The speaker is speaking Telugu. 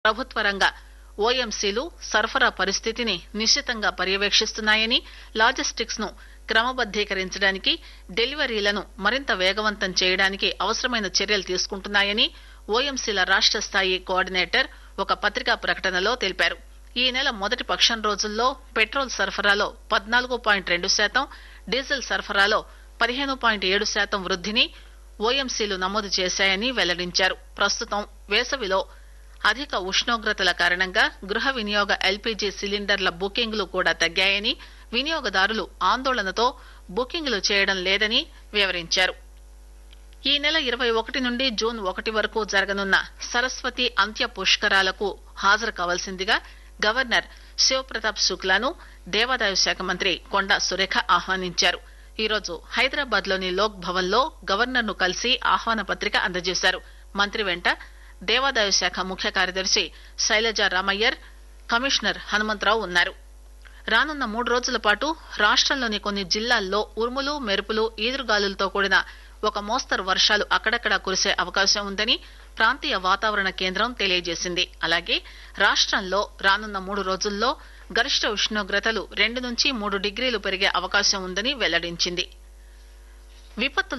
ప్రభుత్వ రంగ ఓఎంసీలు సరఫరా పరిస్థితిని నిశితంగా పర్యవేక్షిస్తున్నాయని లాజిస్టిక్స్ ను క్రమబద్దీకరించడానికి డెలివరీలను మరింత వేగవంతం చేయడానికి అవసరమైన చర్యలు తీసుకుంటున్నాయని ఓఎంసీల రాష్ట స్థాయి కోఆర్డినేటర్ ఒక పత్రికా ప్రకటనలో తెలిపారు ఈ నెల మొదటి పక్షం రోజుల్లో పెట్రోల్ సరఫరాలో పద్నాలుగు పాయింట్ రెండు శాతం డీజిల్ సరఫరాలో పదిహేను పాయింట్ ఏడు శాతం వృద్దిని ఓఎంసీలు నమోదు చేశాయని వెల్లడించారు ప్రస్తుతం వేసవిలో అధిక ఉష్ణోగ్రతల కారణంగా గృహ వినియోగ ఎల్పీజీ సిలిండర్ల బుకింగ్లు కూడా తగ్గాయని వినియోగదారులు ఆందోళనతో బుకింగ్లు చేయడం లేదని వివరించారు ఈ నెల ఇరవై ఒకటి నుండి జూన్ ఒకటి వరకు జరగనున్న సరస్వతి అంత్య పుష్కరాలకు హాజరు కావాల్సిందిగా గవర్నర్ శివప్రతాప్ శుక్లాను దేవాదాయ శాఖ మంత్రి కొండా సురేఖ ఆహ్వానించారు ఈరోజు హైదరాబాద్ లోని లోక్ భవన్ లో గవర్నర్ ను కలిసి ఆహ్వాన పత్రిక అందజేశారు మంత్రి వెంట దేవాదాయ శాఖ ముఖ్య కార్యదర్శి శైలజా రామయ్యర్ కమిషనర్ హనుమంతరావు ఉన్నారు రానున్న మూడు రోజుల పాటు రాష్టంలోని కొన్ని జిల్లాల్లో ఉరుములు మెరుపులు ఈదురుగాలులతో కూడిన ఒక మోస్తరు వర్షాలు అక్కడక్కడా కురిసే అవకాశం ఉందని ప్రాంతీయ వాతావరణ కేంద్రం తెలియజేసింది అలాగే రాష్టంలో రానున్న మూడు రోజుల్లో గరిష్ట ఉష్ణోగ్రతలు రెండు నుంచి మూడు డిగ్రీలు పెరిగే అవకాశం ఉందని వెల్లడించింది విపత్తుల